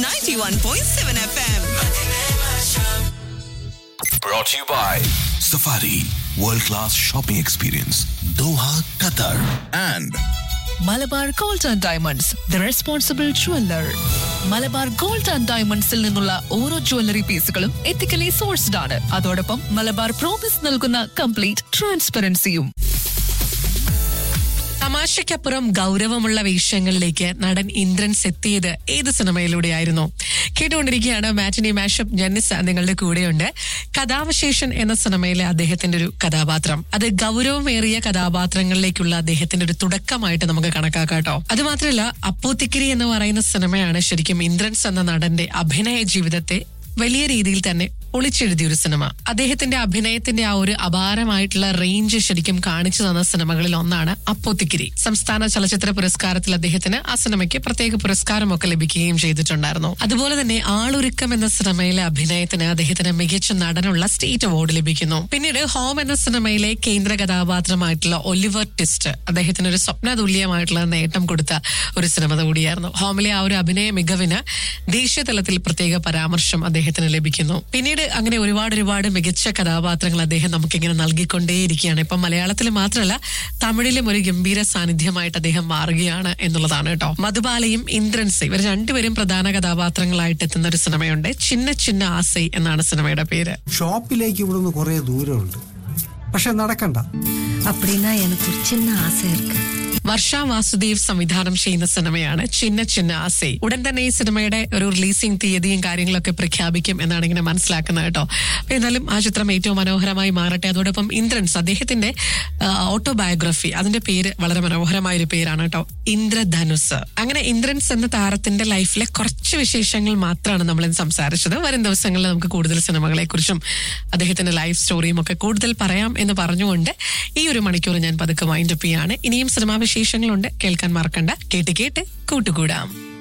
91.7 FM. Brought to you by Safari World Class Shopping Experience Doha, Qatar and Malabar gold and diamonds the responsible jeweller Malabar gold and ഡയമണ്ട്സിൽ നിന്നുള്ള ഓരോ jewellery പീസുകളും ethically sourced ആണ് അതോടൊപ്പം Malabar promise നൽകുന്ന complete ട്രാൻസ്പെറൻസിയും തമാശയ്ക്കപ്പുറം ഗൗരവമുള്ള വേഷങ്ങളിലേക്ക് നടൻ ഇന്ദ്രൻസ് എത്തിയത് ഏത് സിനിമയിലൂടെയായിരുന്നു കേട്ടുകൊണ്ടിരിക്കുകയാണ് മാറ്റിനി മാഷപ്പ് ജന്നിസ നിങ്ങളുടെ കൂടെയുണ്ട് കഥാവശേഷൻ എന്ന സിനിമയിലെ അദ്ദേഹത്തിന്റെ ഒരു കഥാപാത്രം അത് ഗൗരവമേറിയ കഥാപാത്രങ്ങളിലേക്കുള്ള അദ്ദേഹത്തിന്റെ ഒരു തുടക്കമായിട്ട് നമുക്ക് കണക്കാക്കാം കേട്ടോ അത് മാത്രമല്ല അപ്പൂത്തിക്കിരി എന്ന് പറയുന്ന സിനിമയാണ് ശരിക്കും ഇന്ദ്രൻസ് എന്ന നടന്റെ അഭിനയ ജീവിതത്തെ വലിയ രീതിയിൽ തന്നെ ഒളിച്ചെഴുതിയ ഒരു സിനിമ അദ്ദേഹത്തിന്റെ അഭിനയത്തിന്റെ ആ ഒരു അപാരമായിട്ടുള്ള റേഞ്ച് ശരിക്കും കാണിച്ചു തന്ന സിനിമകളിൽ ഒന്നാണ് അപ്പോത്തിക്കിരി സംസ്ഥാന ചലച്ചിത്ര പുരസ്കാരത്തിൽ അദ്ദേഹത്തിന് ആ സിനിമയ്ക്ക് പ്രത്യേക പുരസ്കാരമൊക്കെ ലഭിക്കുകയും ചെയ്തിട്ടുണ്ടായിരുന്നു അതുപോലെ തന്നെ ആളൊരുക്കം എന്ന സിനിമയിലെ അഭിനയത്തിന് അദ്ദേഹത്തിന് മികച്ച നടനുള്ള സ്റ്റേറ്റ് അവാർഡ് ലഭിക്കുന്നു പിന്നീട് ഹോം എന്ന സിനിമയിലെ കേന്ദ്ര കഥാപാത്രമായിട്ടുള്ള ഒലിവർ ടിസ്റ്റ് അദ്ദേഹത്തിന് ഒരു സ്വപ്നതുല്യമായിട്ടുള്ള നേട്ടം കൊടുത്ത ഒരു സിനിമ കൂടിയായിരുന്നു ഹോമിലെ ആ ഒരു അഭിനയ മികവിന് ദേശീയ തലത്തിൽ പ്രത്യേക പരാമർശം അദ്ദേഹത്തിന് ലഭിക്കുന്നു പിന്നീട് അങ്ങനെ ഒരുപാട് ഒരുപാട് മികച്ച കഥാപാത്രങ്ങൾ അദ്ദേഹം നമുക്കിങ്ങനെ നൽകിക്കൊണ്ടേയിരിക്കുകയാണ് ഇപ്പം മലയാളത്തിൽ മാത്രമല്ല തമിഴിലും ഒരു ഗംഭീര സാന്നിധ്യമായിട്ട് അദ്ദേഹം മാറുകയാണ് എന്നുള്ളതാണ് കേട്ടോ മധുബാലയും ഇന്ദ്രൻസ് ഇവർ രണ്ടുപേരും പ്രധാന കഥാപാത്രങ്ങളായിട്ട് എത്തുന്ന ഒരു സിനിമയുണ്ട് ചിന്ന ചിന്ന ആസൈ എന്നാണ് സിനിമയുടെ പേര് ஷாப்பிலேக்கு இവിടുന്ന് കുറേ ദൂരമുണ്ട് പക്ഷെ നടക്കണ്ട அப்படின்னா எனக்கு ஒரு சின்ன ஆசை இருக்கு വർഷ വാസുദേവ് സംവിധാനം ചെയ്യുന്ന സിനിമയാണ് ചിന്ന ചിന്ന ആസൈ ഉടൻ തന്നെ ഈ സിനിമയുടെ ഒരു റിലീസിംഗ് തീയതിയും കാര്യങ്ങളൊക്കെ പ്രഖ്യാപിക്കും എന്നാണ് ഇങ്ങനെ മനസ്സിലാക്കുന്നത് കേട്ടോ അപ്പൊ എന്നാലും ആ ചിത്രം ഏറ്റവും മനോഹരമായി മാറട്ടെ അതോടൊപ്പം ഇന്ദ്രൻസ് അദ്ദേഹത്തിന്റെ ഓട്ടോബയോഗ്രഫി അതിന്റെ പേര് വളരെ മനോഹരമായ ഒരു പേരാണ് കേട്ടോ ഇന്ദ്രധനുസ് അങ്ങനെ ഇന്ദ്രൻസ് എന്ന താരത്തിന്റെ ലൈഫിലെ കുറച്ച് വിശേഷങ്ങൾ മാത്രമാണ് നമ്മൾ ഇന്ന് സംസാരിച്ചത് വരും ദിവസങ്ങളിൽ നമുക്ക് കൂടുതൽ സിനിമകളെ കുറിച്ചും അദ്ദേഹത്തിന്റെ ലൈഫ് സ്റ്റോറിയും ഒക്കെ കൂടുതൽ പറയാം എന്ന് പറഞ്ഞുകൊണ്ട് ഈ ഒരു മണിക്കൂർ ഞാൻ പതുക്കെ വൈൻഡപ്പ് ചെയ്യാണ് ഇനിയും സിനിമാ വിശേഷങ്ങളുണ്ട് കേൾക്കാൻ മറക്കണ്ട കേട്ട് കേട്ട് കൂട്ടുകൂടാം